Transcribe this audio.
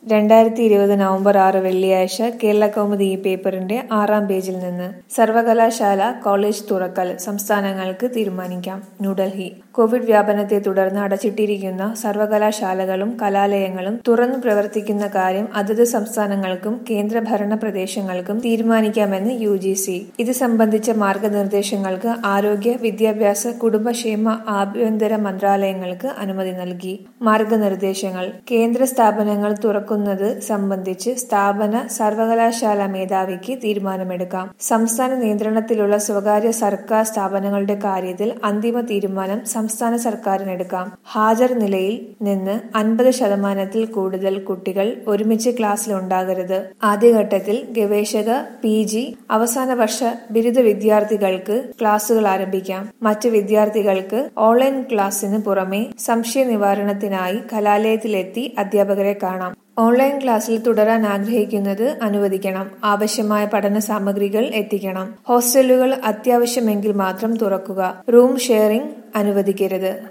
രണ്ടായിരത്തി ഇരുപത് നവംബർ ആറ് വെള്ളിയാഴ്ച കേരളകൗമുദി ഈ പേപ്പറിന്റെ ആറാം പേജിൽ നിന്ന് സർവകലാശാല കോളേജ് തുറക്കൽ സംസ്ഥാനങ്ങൾക്ക് തീരുമാനിക്കാം ന്യൂഡൽഹി കോവിഡ് വ്യാപനത്തെ തുടർന്ന് അടച്ചിട്ടിരിക്കുന്ന സർവകലാശാലകളും കലാലയങ്ങളും തുറന്നു പ്രവർത്തിക്കുന്ന കാര്യം അതത് സംസ്ഥാനങ്ങൾക്കും കേന്ദ്രഭരണ പ്രദേശങ്ങൾക്കും തീരുമാനിക്കാമെന്ന് യു ജി സി ഇത് സംബന്ധിച്ച മാർഗനിർദ്ദേശങ്ങൾക്ക് ആരോഗ്യ വിദ്യാഭ്യാസ കുടുംബക്ഷേമ ആഭ്യന്തര മന്ത്രാലയങ്ങൾക്ക് അനുമതി നൽകി മാർഗനിർദ്ദേശങ്ങൾ കേന്ദ്ര സ്ഥാപനങ്ങൾ തുറക്കുന്നത് സംബന്ധിച്ച് സ്ഥാപന സർവകലാശാല മേധാവിക്ക് തീരുമാനമെടുക്കാം സംസ്ഥാന നിയന്ത്രണത്തിലുള്ള സ്വകാര്യ സർക്കാർ സ്ഥാപനങ്ങളുടെ കാര്യത്തിൽ അന്തിമ തീരുമാനം സംസ്ഥാന സർക്കാരിനെടുക്കാം ഹാജർ നിലയിൽ നിന്ന് അൻപത് ശതമാനത്തിൽ കൂടുതൽ കുട്ടികൾ ഒരുമിച്ച് ക്ലാസ്സിൽ ഉണ്ടാകരുത് ആദ്യഘട്ടത്തിൽ ഗവേഷക പി ജി അവസാന വർഷ ബിരുദ വിദ്യാർത്ഥികൾക്ക് ക്ലാസുകൾ ആരംഭിക്കാം മറ്റ് വിദ്യാർത്ഥികൾക്ക് ഓൺലൈൻ ക്ലാസ്സിന് പുറമെ സംശയ നിവാരണത്തിനായി കലാലയത്തിലെത്തി അധ്യാപകരെ കാണാം ഓൺലൈൻ ക്ലാസ്സിൽ തുടരാൻ ആഗ്രഹിക്കുന്നത് അനുവദിക്കണം ആവശ്യമായ പഠന സാമഗ്രികൾ എത്തിക്കണം ഹോസ്റ്റലുകൾ അത്യാവശ്യമെങ്കിൽ മാത്രം തുറക്കുക റൂം ഷെയറിംഗ് അനുവദിക്കരുത്